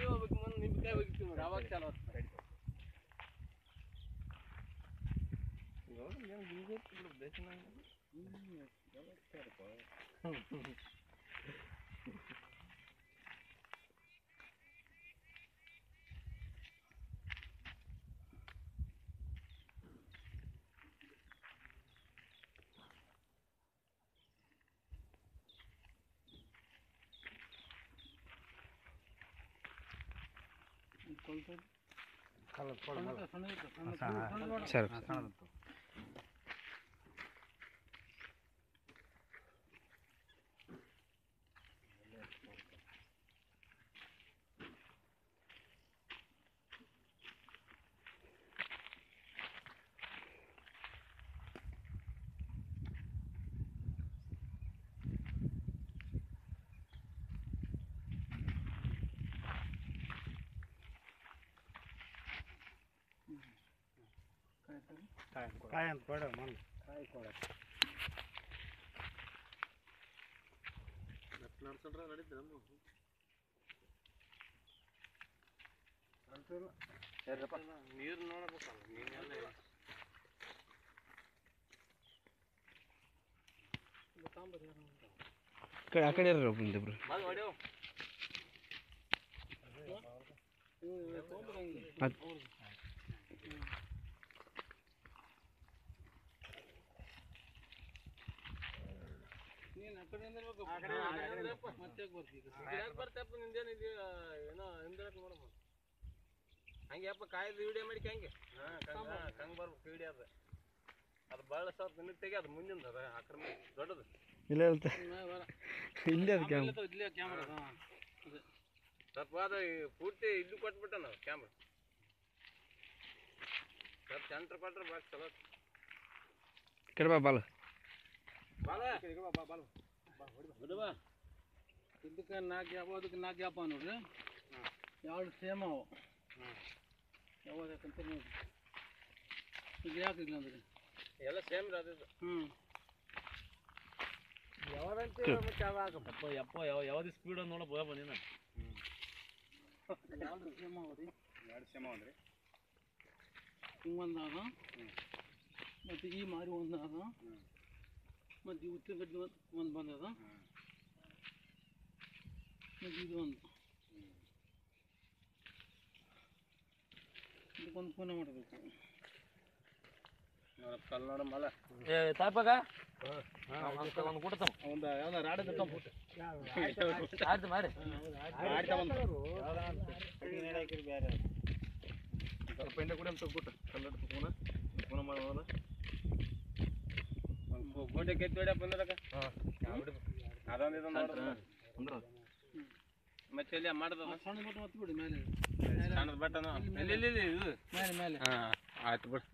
ಅಲ್ಲಿ ಹೋಗ್ಬೇಕು ಮುಂದೆ ನಿಮ್ಮ ಕೈ ಹೋಗ್ತೀವಿ ನೋಡಿ ಅವಾಗ ಚಾಲು ಆಗ್ತದೆ ನೋಡಿ ಏನು ಬೀಜ ಬಿಡು ಬೇಸಿನ ಸರಿ ಕಾಯಿ ಅಂತ ಕೊಡ ಮಣ್ಣು ಕಾಯಿ ಕೊಡ ನಡ್ಸಂಡ್ರೆ ನಡೀತದೆ ನಮ್ಮ ನೀರು ನೋಡ್ಬೇಕಲ್ಲ ನೀನೆಲ್ಲ ಕಡೆ ಆ ಕಡೆ ಇರ್ರಿ ಬಂದಿಬ್ರು ಬಂದು ಹೊಡೆಯೋ ಅದ್- ನೀನು ಆ ಕಡೆಯಿಂದ ಇರ್ಬೇಕು. ಮತ್ತೆ ಯಾಕ್ ಬರ್ತಿ ಈಗ? ಯಾಕ್ ಬರ್ತೇಪ್ಪ ನಿಂದೇನು ಇದು ಏನೋ ಹಿಂದಕ್ಕೆ ನೋಡಮ್ಮ ಹಂಗೆ ಅಪ್ಪ ಕಾಯ್ದು ವಿಡಿಯೋ ಮಾಡಿ ಹಂಗೆ ಹಾಂ ಕಂಗ್ ಹಾಂ ಕಂಗ್ ಬರ್ಬೇಕು ವಿಡಿಯೋ ಅದು ಅದು ಭಾಳ ಸಾವಿರ ನಿನಗೆ ತೆಗಿ ಅದು ಮುಂದಿನ ಅದ ಆಕ್ರಮ ದೊಡ್ಡದು ಇಲ್ಲ ಹೇಳ್ತ ಇಲ್ಲೇ ಅದು ಕ್ಯಾಮ್ ಇಲ್ಲೇ ಕ್ಯಾಮ್ರಾ ಸ್ವಲ್ಪ ಅದು ಈ ಪೂರ್ತಿ ಇಲ್ಲಿ ಕೊಟ್ಬಿಟ್ಟ ನಾವು ಕ್ಯಾಮ್ರಾ ಸ್ವಲ್ಪ ಸೆಂಟ್ರ್ ಕೊಟ್ರೆ ಬಾಕ್ ಚಲೋ ಕಡೆ ಬಾ ಬಾಲ್ ಬಿಡುವ ಇದಕ್ಕೆ ನಾಲ್ಕು ಗ್ಯಾಪ್ ಅದಕ್ಕೆ ನಾಲ್ಕು ಗ್ಯಾಪ್ ಅವ ನೋಡ್ರಿ ಎರಡು ಸೇಮ್ ಅವು ಯಾವಾಗ ಯಾಕಂತ ನೋಡಿ ಈಗ ಯಾಕಿಲ್ಲ ಅಂದ್ರೆ ಎಲ್ಲ ಸೇಮ್ ಅದು ಹ್ಞೂ ಯಾವಾಗಂತ ಮತ್ತೆ ಯಾವಾಗ ಯಪ್ಪ ಯಪ್ಪ ಯಾವ ಯಾವ್ದು ಸ್ಪೀಡ್ ಅಂತ ನೋಡ ಬೋಯಪ್ಪ ನೀನು ಎರಡು ಸೇಮ್ ಅವ ರೀ ಎರಡು ಸಮ ಅಂದ್ರೆ ಹಿಂಗೆ ಒಂದು ಅದ ಮತ್ತು ಈ ಮಾರಿ ಒಂದು ಅದ ಮತ್ತು ಈ ಉತ್ತಿನ ಗಡ್ಡಿ ಒಂದು ಒಂದು ಬಂದದ ಮತ್ತು ಇದು ಒಂದು ಇದಕ್ಕೊಂದು ಪೂನ ಮಾಡಬೇಕು ಕಲ್ಲು ನೋಡ ಮಲ ಏ ತಾಯ್ಪಾಗ ಒಂದು ಕೊಡ್ತಾವ ಒಂದು ಯಾವ್ದು ರಾಡ ಆಯ್ತು ಮಾರಿ ಸ್ವಲ್ಪ ಹಿಂದೆ ಕೂಡ ಅಂತ ಬಿಟ್ಟು ಕಲ್ಲಡ ಪೂನ ಪೂನ ಮಾಡೋದ ಗೋಡೆ ಕೆತ್ತಿ ಹೊಡ್ಯಪ್ಪ ಬಂದದಕ್ಕ ಅದೊಂದು ಇದೊಂದು ನೋಡ್ರಿ ಮತ್ತೆ ಇಲ್ಲಿ ಮಾಡ್ದದ ಸಣ್ಣ ಬಟ್ ಮತ್ತೆ ಬಿಡಿ ಮೇಲೆ ಸಣ್ಣದ ಬಟ್ಟನ ಇಲ್ಲಿ ಇಲ್ಲಿ ಇಲ್ಲಿ ಇದು ಮೇಲೆ ಮೇಲೆ ಹಾಂ ಆಯ್ತು ಬಿಡು